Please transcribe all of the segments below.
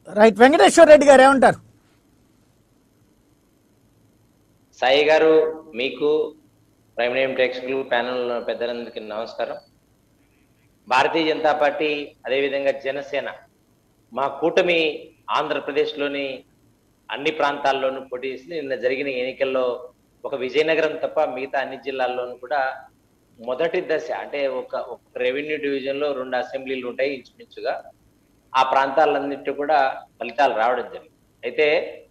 Right Venkateswara Reddy గారు ఏమంటారు సాయి గారు మీకు ప్రైమ్ నేమ్ ప్రేక్షకులు ప్యానల్ పెద్దలందరికీ నమస్కారం భారతీయ జనతా పార్టీ అదేవిధంగా జనసేన మా కూటమి ఆంధ్రప్రదేశ్లోని అన్ని ప్రాంతాల్లోనూ పోటీ చేసింది నిన్న జరిగిన ఎన్నికల్లో ఒక విజయనగరం తప్ప మిగతా అన్ని జిల్లాల్లోనూ కూడా మొదటి దశ అంటే ఒక ఒక రెవెన్యూ డివిజన్ లో రెండు అసెంబ్లీలు ఉంటాయి ఇంచుమించుగా ఆ ప్రాంతాలన్నిటి కూడా ఫలితాలు రావడం జరిగింది అయితే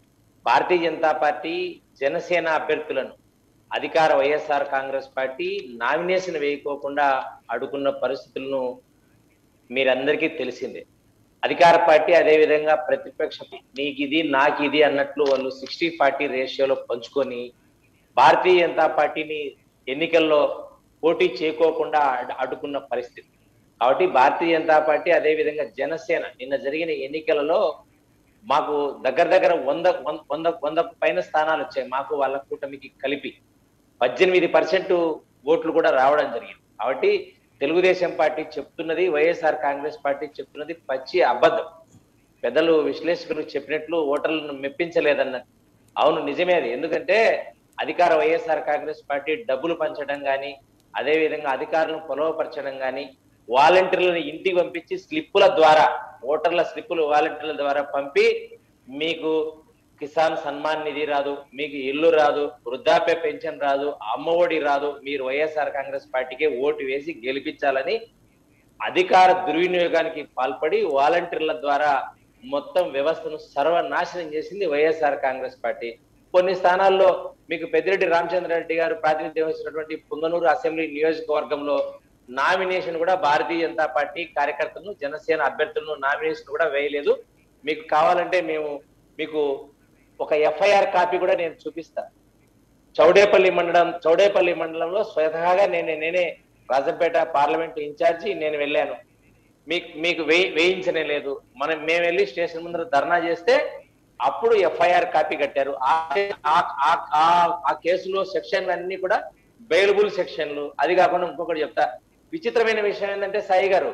భారతీయ జనతా పార్టీ జనసేన అభ్యర్థులను అధికార వైఎస్ఆర్ కాంగ్రెస్ పార్టీ నామినేషన్ వేయకోకుండా అడుగున్న పరిస్థితులను మీరందరికీ తెలిసిందే అధికార పార్టీ అదే విధంగా ప్రతిపక్ష నీకు ఇది నాకు ఇది అన్నట్లు వాళ్ళు సిక్స్టీ ఫార్టీ రేషియోలో పంచుకొని భారతీయ జనతా పార్టీని ఎన్నికల్లో పోటీ చేయకోకుండా అడ్- అడ్డుకున్న పరిస్థితి కాబట్టి భారతీయ జనతా పార్టీ అదే విధంగా జనసేన నిన్న జరిగిన ఎన్నికలలో మాకు దగ్గర దగ్గర వంద వంద- వంద వంద పైన స్థానాలు వచ్చాయి మాకు వాళ్ళ కూటమికి కలిపి పద్దెనిమిది పర్సెంట్ ఓట్లు కూడా రావడం జరిగింది కాబట్టి తెలుగుదేశం పార్టీ చెప్తున్నది వైఎస్ఆర్ కాంగ్రెస్ పార్టీ చెప్తున్నది పచ్చి అబద్ధం పెద్దలు విశ్లేషకులు చెప్పినట్లు ఓటర్లను మెప్పించలేదన్నట్టు అవును నిజమే అది ఎందుకంటే అధికార వైఎస్ఆర్ కాంగ్రెస్ పార్టీ డబ్బులు పంచడం కానీ అదే విధంగా అధికారులను పొలవపరచడం కానీ వాలంటీర్లను ఇంటికి పంపించి స్లిప్పుల ద్వారా ఓటర్ల స్లిప్పులు వాలంటీర్ల ద్వారా పంపి మీకు కిసాన్ సన్మాన్ నిధి రాదు మీకు ఇల్లు రాదు వృద్ధాప్య పెన్షన్ రాదు అమ్మఒడి రాదు మీరు వైఎస్ఆర్ కాంగ్రెస్ పార్టీకే ఓటు వేసి గెలిపించాలని అధికార దుర్వినియోగానికి పాల్పడి వాలంటీర్ల ద్వారా మొత్తం వ్యవస్థను సర్వనాశనం చేసింది వైఎస్ఆర్ కాంగ్రెస్ పార్టీ కొన్ని స్థానాల్లో మీకు పెద్దిరెడ్డి రామచంద్రారెడ్డి గారు ప్రాతినిధ్యం వహించినటువంటి పుంగనూరు అసెంబ్లీ నియోజకవర్గంలో నామినేషన్ కూడా భారతీయ జనతా పార్టీ కార్యకర్తలను జనసేన అభ్యర్థులను నామినేషన్ కూడా వేయలేదు మీకు కావాలంటే మేము మీకు ఒక ఎఫ్ఐఆర్ కాపీ కూడా నేను చూపిస్తా చౌడేపల్లి మండలం చౌడేపల్లి మండలంలో స్వతహాగా నేనే నేనే రాజంపేట పార్లమెంట్ ఇన్ఛార్జి నేను వెళ్ళాను మీకు మీకు వేయి వేయించనే లేదు మనం మేము వెళ్ళి స్టేషన్ ముందర ధర్నా చేస్తే అప్పుడు ఎఫ్ఐఆర్ కాపీ కట్టారు ఆ- ఆ- ఆ- ఆ- ఆ కేసులో సెక్షన్లు అన్ని కూడా బెయిలబుల్ సెక్షన్లు అది కాకుండా ఇంకొకటి చెప్తా విచిత్రమైన విషయం ఏంటంటే సాయి గారు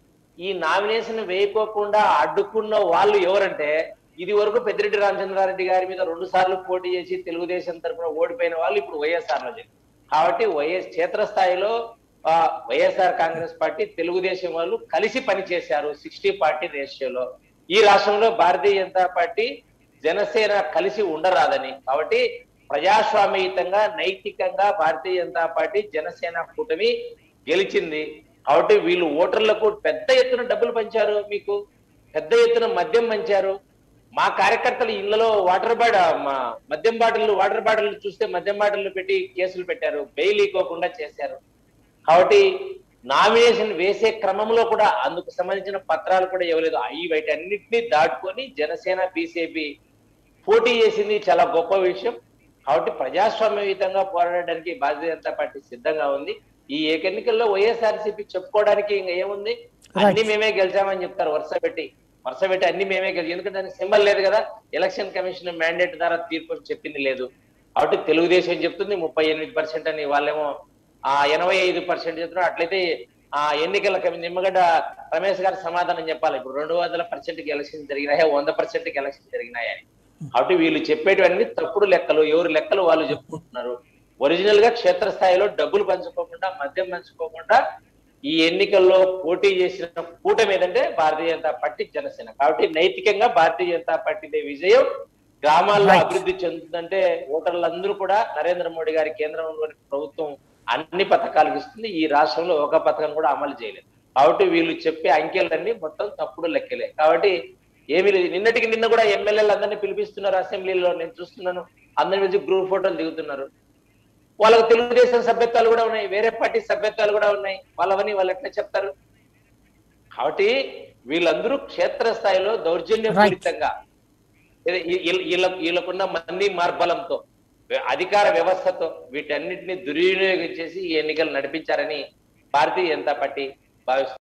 ఈ నామినేషన్ వేయకోకుండా అడ్డుకున్న వాళ్ళు ఎవరంటే ఇది వరకు పెద్దిరెడ్డి రామచంద్రారెడ్డి గారి మీద రెండు సార్లు పోటీ చేసి తెలుగుదేశం తరఫున ఓడిపోయిన వాళ్ళు ఇప్పుడు వైఎస్ఆర్ లో చేరారు. కాబట్టి వైఎస్ క్షేత్రస్థాయిలో ఆ, వైఎస్ఆర్ కాంగ్రెస్ పార్టీ తెలుగుదేశం వాళ్ళు కలిసి పనిచేశారు సిక్స్టీ పార్టీ రేషియోలో ఈ రాష్ట్రంలో భారతీయ జనతా పార్టీ జనసేన కలిసి ఉండరాదని కాబట్టి ప్రజాస్వామ్యయుతంగా నైతికంగా భారతీయ జనతా పార్టీ జనసేన కూటమి గెలిచింది కాబట్టి వీళ్ళు ఓటర్లకు పెద్ద ఎత్తున డబ్బులు పంచారు మీకు పెద్ద ఎత్తున మద్యం పంచారు మా కార్యకర్తలు ఇళ్లలో వాటర్ బాట మా మద్యం బాటిల్ వాటర్ బాటిల్ చూస్తే మద్యం బాటిల్ పెట్టి కేసులు పెట్టారు బెయిల్ ఇవ్వకుండా చేశారు కాబట్టి నామినేషన్ వేసే క్రమంలో కూడా అందుకు సంబంధించిన పత్రాలు కూడా ఇవ్వలేదు అవి వీటి అన్నింటినీ దాటుకొని జనసేన బీజేపీ పోటీ చేసింది చాలా గొప్ప విషయం కాబట్టి ప్రజాస్వామ్యయుతంగా పోరాడడానికి భారతీయ జనతా పార్టీ సిద్ధంగా ఉంది ఈ ఎన్నికల్లో వైఎస్ఆర్సీపీ చెప్పుకోవడానికి ఇంకా ఏముంది అన్ని మేమే గెలిచామని చెప్తారు వరుస పెట్టి వరుస పెట్టి అన్ని మేమే గెలిచి ఎందుకంటే దానికి సింబల్ లేదు కదా ఎలక్షన్ కమిషన్ మ్యాండేట్ ద్వారా తీర్పు చెప్పింది లేదు కాబట్టి తెలుగుదేశం చెప్తుంది ముప్పై ఎనిమిది పర్సెంట్ అని వాళ్ళేమో ఆ ఎనభై ఐదు పర్సెంట్ చెప్తున్నారు అట్లయితే ఆ ఎన్నికల కమి- నిమ్మగడ్డ రమేష్ గారు సమాధానం చెప్పాలి ఇప్పుడు రెండు వందల పర్సెంట్ కి ఎలక్షన్ జరిగినాయా వంద పర్సెంట్ కి ఎలక్షన్ జరిగినాయా అని. కాబట్టి వీళ్ళు చెప్పేటివన్నీ తప్పుడు లెక్కలు ఎవరి లెక్కలు వాళ్ళు చెప్పుకుంటున్నారు ఒరిజినల్ గా క్షేత్రస్థాయిలో డబ్బులు పంచుకోకుండా మద్యం పంచుకోకుండా ఈ ఎన్నికల్లో పోటీ చేసిన కూటమి ఏదంటే భారతీయ జనతా పార్టీ జనసేన కాబట్టి నైతికంగా భారతీయ జనతా పార్టీదే విజయం గ్రామాల్లో Right. అభివృద్ధి చెందుతుందంటే ఓటర్లందరూ కూడా నరేంద్ర మోడీ గారి కేంద్రంలోని ప్రభుత్వం అన్ని పథకాలు ఇస్తుంది ఈ రాష్ట్రంలో ఒక పథకం కూడా అమలు చేయలేదు కాబట్టి వీళ్ళు చెప్పే అంకెలన్నీ మొత్తం తప్పుడు లెక్కలే కాబట్టి ఏమీ లేదు నిన్నటికి నిన్న కూడా ఎమ్మెల్యేలు అందరినీ పిలిపిస్తున్నారు అసెంబ్లీలో నేను చూస్తున్నాను అందరి మీద గ్రూప్ ఫోటోలు దిగుతున్నారు వాళ్ళకి తెలుగుదేశం సభ్యత్వాలు కూడా ఉన్నాయి వేరే పార్టీ సభ్యత్వాలు కూడా ఉన్నాయి వాళ్ళవని వాళ్ళు ఎట్లా చెప్తారు కాబట్టి వీళ్ళందరూ క్షేత్రస్థాయిలో దౌర్జన్యపూరితంగా ఇది- ఈ- ఈ- వీళ్ళ- వీళ్ళకున్న మంది మార్బలంతో అధికార వ్యవస్థతో వీటన్నిటిని దుర్వినియోగం చేసి ఈ ఎన్నికలు నడిపించారని భారతీయ జనతా పార్టీ భావిస్తుంది